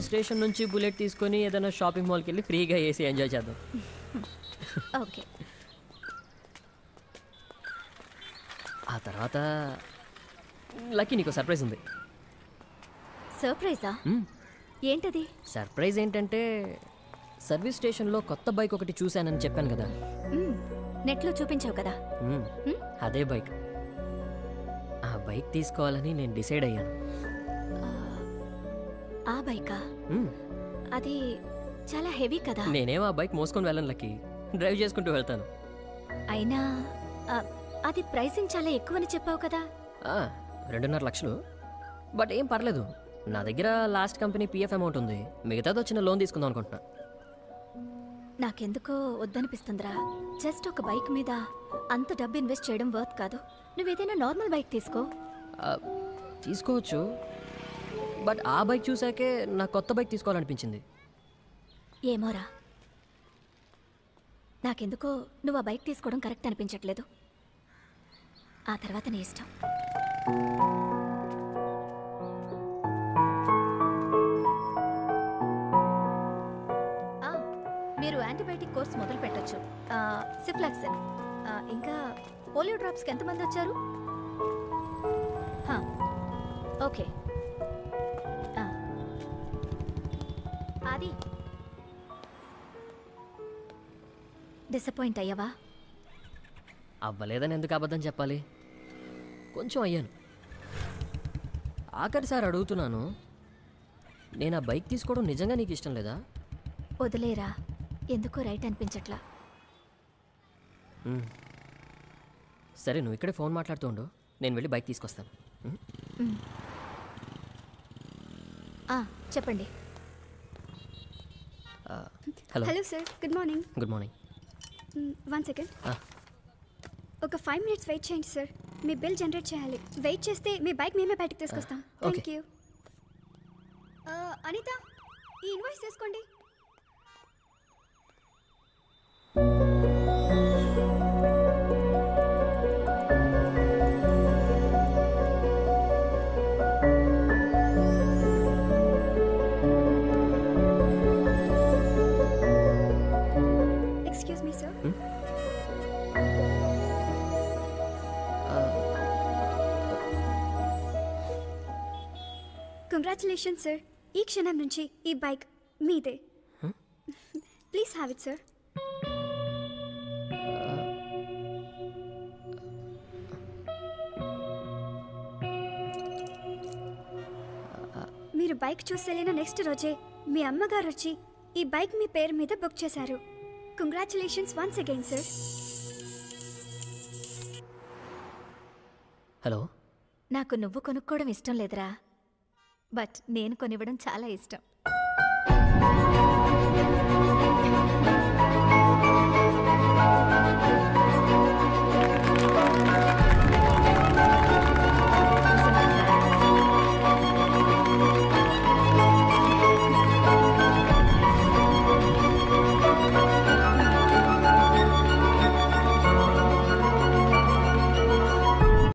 Station నుంచి bullet తీసుకొని ఏదైనా షాపింగ్ మాల్కి వెళ్ళి ఫ్రీగా వేసి ఎంజాయ్ చేద్దాం ఓకే ఆ తర్వాత లక్కీ నీకు సర్ప్రైజ్ ఉంది సర్ప్రైజా మ్మ్. ఏంటది సర్ప్రైజ్ ఏంటంటే సర్వీస్ స్టేషన్లో కొత్త బైక్ ఒకటి చూశానని చెప్పాను కదా మ్మ్. నెట్లో చూపించావు కదా మ్మ్. మ్మ్. అదే బైక్ ఆ బైక్ తీసుకోవాలని నేను డిసైడ్ అయ్యాను ఆ బైకా మ్మ్. అది చాలా హెవీ కదా నేనేం ఆ బైక్ మోసుకొని వెళ్ళను లక్కీ డ్రైవ్ చేసుకుంటూ వెళ్తాను అయినా ఆ, అది ప్రైసింగ్ చాలా ఎక్కువని చెప్పావు కదా ఆ, రెండున్నర లక్షలు బట్ ఏం పర్లేదు నా దగ్గర లాస్ట్ కంపెనీ పిఎఫ్ అమౌంట్ ఉంది మిగతాది వచ్చిన లోన్ తీసుకుందాం అనుకుంటున్నా నాకెందుకో వద్దనిపిస్తుందిరా జస్ట్ ఒక బైక్ మీద అంత డబ్బు ఇన్వెస్ట్ చేయడం వర్త్ కాదు నువ్వేదైనా నార్మల్ బైక్ తీసుకో ఆ, తీసుకోవచ్చు బట్ ఆ బైక్ చూసాకే నా కొత్త బైక్ తీసుకోవాలనిపించింది ఏమోరా నాకెందుకో నువ్వు ఆ బైక్ తీసుకోవడం కరెక్ట్ అనిపించట్లేదు ఆ తర్వాత నీ ఇష్టం ఆ, మీరు యాంటీబయాటిక్ కోర్స్ మొదలు పెట్టచ్చు సిఫ్లాక్సిన్ ఇంకా పోలియో డ్రాప్స్కి ఎంతమంది వచ్చారు హా, ఓకే ఆ. అది డిసప్పాయింట్ అయ్యావా అవ్వలేదని ఎందుకు అబద్ధం చెప్పాలి కొంచెం అయ్యాను ఆఖరి సార్ అడుగుతున్నాను నేను ఆ బైక్ తీసుకోవడం నిజంగా నీకు ఇష్టం లేదా వదిలేరా ఎందుకో రైట్ అనిపించట్లా మ్మ్. సరే నువ్వు ఇక్కడే ఫోన్ మాట్లాడుతూ ఉండు నేను వెళ్ళి బైక్ తీసుకొస్తాను మ్మ్? ఆ, చెప్పండి ఆ, hello hello sir good morning good morning one second ఆ, ఒక ఫైవ్ మినిట్స్ వెయిట్ చేయండి సార్ మీ బిల్ జనరేట్ చేయాలి వెయిట్ చేస్తే మీ బైక్ మేమే బయటకు తీసుకొస్తాం okay. థ్యాంక్ యూ అనిత ఈ ఇన్వాయిస్ తీసుకోండి excuse me sir congratulation sir ఈ క్షణం నుంచి ఈ బైక్ మీదే ప్లీజ్ హ్యావ్ ఇట్ సార్ మీరు బైక్ చూసి వెళ్ళిన నెక్స్ట్ రోజే మీ అమ్మగారు వచ్చి ఈ బైక్ మీ పేరు మీద బుక్ చేశారు congratulations once again sir hello నాకు నువ్వు కొనుక్కోవడం ఇష్టం లేదురా బట్ నేను కొనివ్వడం చాలా ఇష్టం